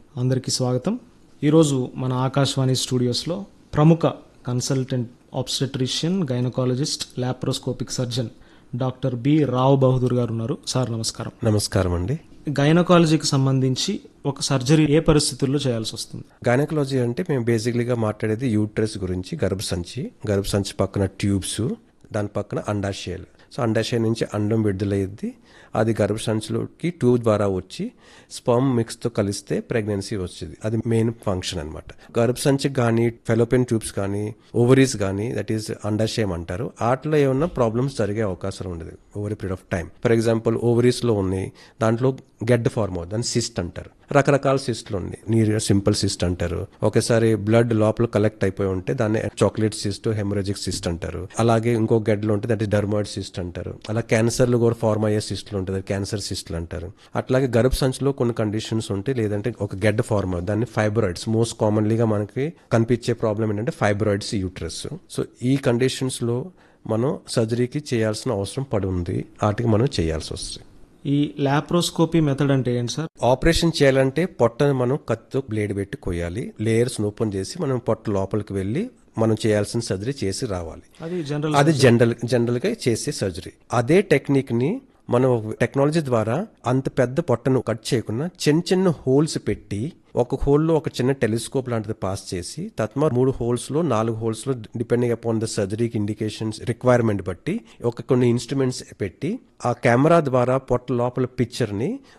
అందరికీ స్వాగతం ఈరోజు మన ఆకాశవాణి స్టూడియోస్లో ప్రముఖ consultant obstetrician gynaecologist laparoscopic surgeon doctor B Rao Bahadur garu ఉన్నారు సార్ నమస్కారం నమస్కారం అండి గైనకాలజీకి సంబంధించి ఒక సర్జరీ ఏ పరిస్థితుల్లో చేయాల్సి వస్తుంది గైనకాలజీ అంటే మేము బేసిక్లీగా మాట్లాడేది యూట్రస్ గురించి గర్భసంచి గర్భసంచి పక్కన ట్యూబ్స్ దాని పక్కన అండాశయాలు సో అండాశయ నుంచి అండం విడుదలయ్యేది అది గర్భసంచిలోకి ట్యూబ్ ద్వారా వచ్చి స్పర్మ్ మిక్స్తో కలిస్తే ప్రెగ్నెన్సీ వచ్చేది అది మెయిన్ ఫంక్షన్ అనమాట గర్భసంచి కానీ ఫెలోపియన్ ట్యూబ్స్ కానీ ఓవరీస్ కానీ దట్ ఈస్ అండాశయం అంటారు వాటిలో ఏమన్నా ప్రాబ్లమ్స్ జరిగే అవకాశం ఉండదు over period of time for example ఓవరీస్లో ఉన్నాయి దాంట్లో గెడ్ ఫార్మ్ అవుతుంది దాన్ని సిస్ట్ అంటారు రకరకాల సిస్ట్లు ఉన్నాయి నీరు సింపుల్ సిస్ట్ అంటారు ఒకసారి బ్లడ్ లోపల కలెక్ట్ అయిపోయి ఉంటే దాన్ని చాక్లెట్ సిస్ట్ హెమరేజిక్ సిస్ట్ అంటారు అలాగే ఇంకో గడ్డలో ఉంటే దట్ ఇస్ డర్మాయిడ్ సిస్ట్ అంటారు అలా క్యాన్సర్లు కూడా ఫార్మ్ అయ్యే సిస్ట్లు ఉంటుంది క్యాన్సర్ సిస్ట్లు అంటారు అట్లాగే గర్భ సంచిలో కొన్ని కండిషన్స్ ఉంటాయి లేదంటే ఒక గెడ్డ ఫార్మ్ అవుతుంది దాన్ని ఫైబ్రాయిడ్స్ మోస్ట్ కామన్లీగా మనకి కనిపించే ప్రాబ్లం ఏంటంటే ఫైబ్రాయిడ్స్ యూట్రస్ సో ఈ కండిషన్స్ లో మనం సర్జరీకి చేయాల్సిన అవసరం పడి ఉంది వాటికి మనం చేయాల్సి వస్తుంది ఈ లాప్రోస్కోపీ మెథడ్ అంటే ఏంటి సార్ ఆపరేషన్ చేయాలంటే పొట్టని మనం కత్తితో బ్లేడ్ పెట్టి కొయ్యాలి లేయర్స్ ఓపెన్ చేసి మనం పొట్ట లోపలికి వెళ్ళి మనం చేయాల్సిన సర్జరీ చేసి రావాలి అది జనరల్ అది జనరల్ జనరల్ గా చేసే సర్జరీ అదే టెక్నిక్ ని మనం టెక్నాలజీ ద్వారా అంత పెద్ద పొట్టను కట్ చేయకుండా చిన్న చిన్న హోల్స్ పెట్టి ఒక హోల్లో ఒక చిన్న టెలిస్కోప్ లాంటిది పాస్ చేసి తత్మా మూడు హోల్స్ లో నాలుగు హోల్స్ లో డిపెండింగ్ అపాన్ ద సర్జరీకి ఇండికేషన్స్ రిక్వైర్మెంట్ బట్టి ఒక కొన్ని ఇన్స్ట్రుమెంట్స్ పెట్టి ఆ కెమెరా ద్వారా పొట్ట లోపల పిక్చర్ ని